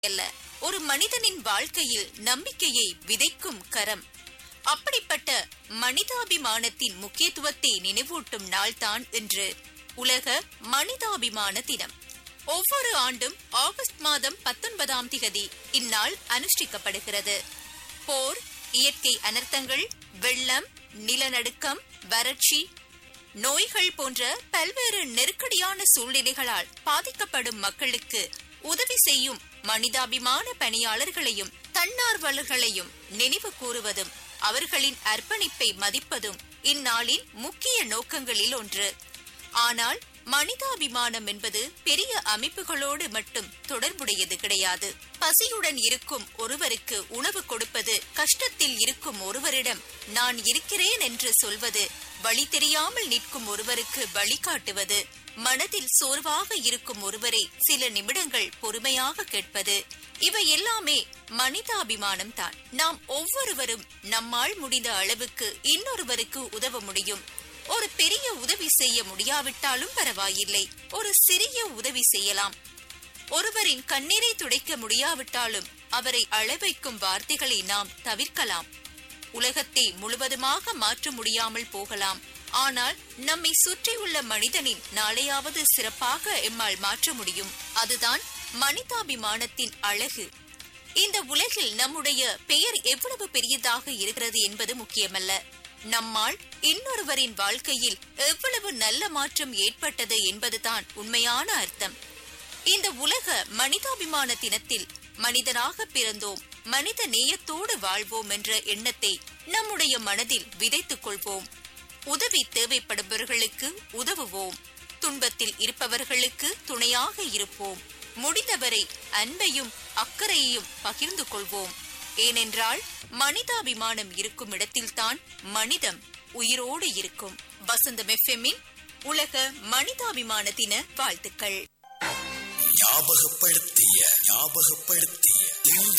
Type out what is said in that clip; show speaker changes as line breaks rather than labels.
அல்ல ஒரு மனிதனின் வாழ்க்கையில் நம்பிக்கையை விதைக்கும் கரம் அப்படிப்பட்ட மனிதாபிமானத்தின் முக்கியத்துவத்தை நினைவூட்டும் நாள்தான் இன்று உலக மனிதாபிமான தினம் ஒவ்வொரு ஆண்டும் ஆகஸ்ட் மாதம் பத்தொன்பதாம் திகதி இந்நாள் அனுஷ்டிக்கப்படுகிறது போர் இயற்கை அனர்த்தங்கள் வெள்ளம் நிலநடுக்கம் வறட்சி நோய்கள் போன்ற பல்வேறு நெருக்கடியான சூழ்நிலைகளால் பாதிக்கப்படும் மக்களுக்கு உதவி செய்யும் மனிதாபிமான பணியாளர்களையும் தன்னார்வலர்களையும் நினைவு கூறுவதும் அவர்களின் அர்ப்பணிப்பை மதிப்பதும் இந்நாளின் முக்கிய நோக்கங்களில் ஒன்று ஆனால் மனிதாபிமானம் என்பது பெரிய அமைப்புகளோடு மட்டும் தொடர்புடையது கிடையாது பசியுடன் இருக்கும் ஒருவருக்கு உணவு கொடுப்பது கஷ்டத்தில் இருக்கும் ஒருவரிடம் நான் இருக்கிறேன் என்று சொல்வது வழி தெரியாமல் நிற்கும் ஒருவருக்கு வழிகாட்டுவது மனதில் சோர்வாக இருக்கும் ஒருவரை சில நிமிடங்கள் பொறுமையாக கேட்பது இவை எல்லாமே மனிதாபிமானம் தான் நாம் ஒவ்வொருவரும் நம்மால் முடிந்த அளவுக்கு இன்னொருவருக்கு உதவ முடியும் ஒரு பெரிய உதவி செய்ய முடியாவிட்டாலும் பரவாயில்லை ஒரு சிறிய உதவி செய்யலாம் ஒருவரின் கண்ணீரை துடைக்க முடியாவிட்டாலும் அவரை அழவைக்கும் வார்த்தைகளை நாம் தவிர்க்கலாம் உலகத்தை முழுவதுமாக மாற்ற முடியாமல் போகலாம் ஆனால் நம்மை சுற்றியுள்ள மனிதனின் நாளையாவது சிறப்பாக எம்மால் மாற்ற முடியும் அதுதான் மனிதாபிமானத்தின் அழகு இந்த உலகில் நம்முடைய பெயர் எவ்வளவு பெரியதாக இருக்கிறது என்பது முக்கியமல்ல நம்மால் இன்னொருவரின் வாழ்க்கையில் எவ்வளவு நல்ல மாற்றம் ஏற்பட்டது என்பதுதான் உண்மையான அர்த்தம் இந்த உலக மனிதாபிமான தினத்தில் மனிதனாக பிறந்தோம் மனித நேயத்தோடு வாழ்வோம் என்ற எண்ணத்தை நம்முடைய மனதில் விதைத்துக் கொள்வோம் உதவி தேவைப்படுபவர்களுக்கு உதவுவோம் துன்பத்தில் இருப்பவர்களுக்கு துணையாக இருப்போம் முடிந்தவரை அன்பையும் அக்கறையையும் பகிர்ந்து கொள்வோம் ஏனென்றால் மனிதாபிமானம் இருக்கும் இடத்தில்தான் மனிதம் உயிரோடு இருக்கும் வசந்தம் எஃப்எம்மின் உலக மனிதாபிமான தின வாழ்த்துக்கள்
ஞாபகப்படுத்திய ஞாபகப்படுத்திய இன்று